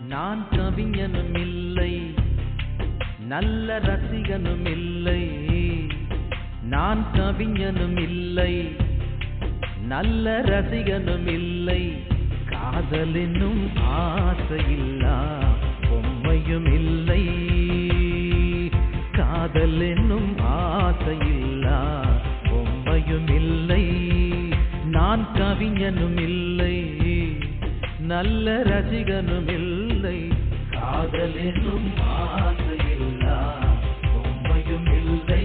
நான் கவிஞனும் இல்லை நல்ல ரசிகனும் இல்லை நான் கவிஞனும் இல்லை நல்ல ரசிகனும் இல்லை காதல் என்னும் ஆசையில்லா பொம்மையும் இல்லை காதல் என்னும் ஆசையில்லா பொம்மையும் இல்லை நான் கவிஞனும் இல்லை நல்ல ரசிகனும் இல்லை காதல் என்னும் ஆசையில்லா பொம்மையும் இல்லை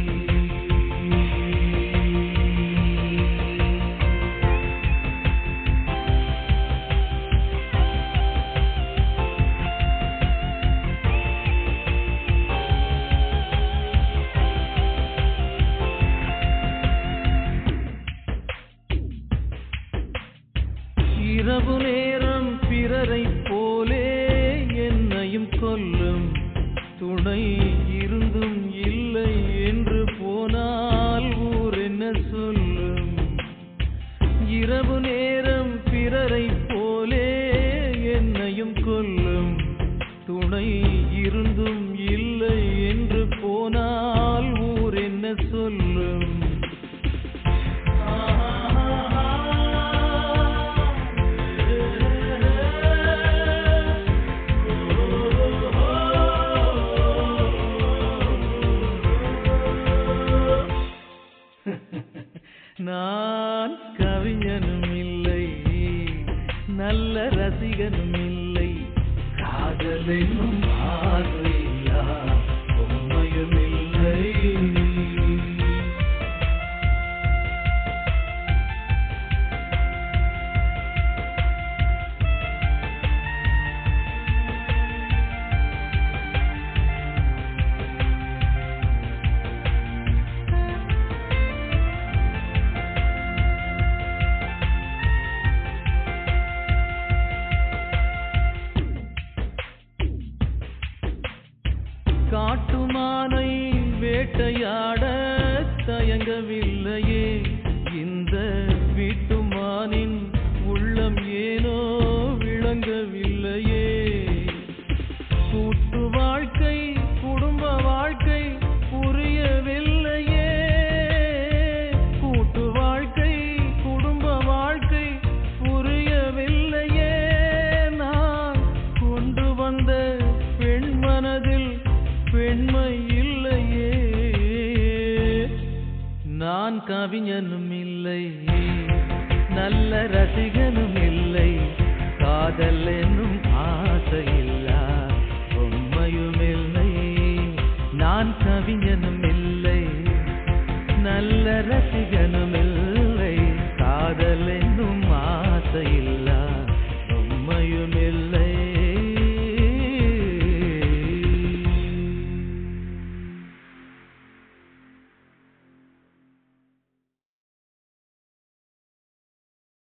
இரவு நேரம் பிறரைப் போலே என்னையும் கொல்லும் துணை இருந்தும் இல்லை என்று போனால் ஊர் என்ன சொல்லும் இரவு நேரம் பிறரைப் போலே என்னையும் கொல்லும் துணை இருந்தும் இல்லை என்று போனால் ஊர் என்ன சொல்லும் நான் கவிஞனும் இல்லை நல்ல ரசிகனும் இல்லை காதலும் ஆசையில்லா உண்மையும் இல்லை காட்டுமானை வேட்டையாட